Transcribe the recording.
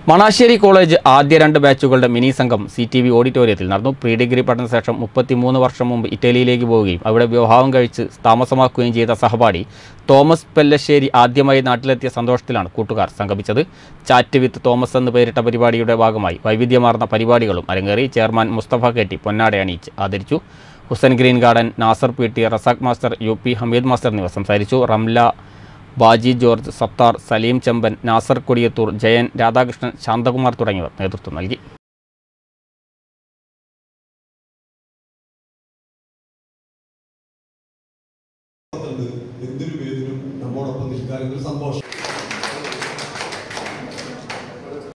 Manassery college ആദ്യ രണ്ട് ബാച്ചുകളുടെ മിനി സംഘം സി ടി വി ഓഡിറ്റോറിയത്തിൽ നടന്നു പ്രീ ഡിഗ്രി പഠനശേഷം മുപ്പത്തിമൂന്ന് വർഷം മുമ്പ് ഇറ്റലിയിലേക്ക് പോവുകയും അവിടെ വിവാഹം കഴിച്ച് താമസമാക്കുകയും ചെയ്ത സഹപാഠി തോമസ് പെല്ലശ്ശേരി ആദ്യമായി നാട്ടിലെത്തിയ സന്തോഷത്തിലാണ് കൂട്ടുകാർ സംഗമിച്ചത് ചാറ്റ് വിത്ത് തോമസ് എന്ന് പേരിട്ട പരിപാടിയുടെ ഭാഗമായി വൈവിധ്യമാർന്ന പരിപാടികളും അരങ്ങേറി ചെയർമാൻ മുസ്തഫ കെട്ടി പൊന്നാട അണിയിച്ച് ആദരിച്ചു Hussain green garden Nasar P T Razak master U P Hameed master എന്നിവർ സംസാരിച്ചു റംല ബാജി ജോർജ് സത്താർ സലീം ചെമ്പൻ നാസർ കൊടിയത്തൂർ ജയൻ രാധാകൃഷ്ണൻ ശാന്തകുമാർ തുടങ്ങിയവർ നേതൃത്വം നൽകി എന്തൊരു പേരിലും നമ്മോടൊപ്പം നിൽക്കാൻ ഒരു സന്തോഷം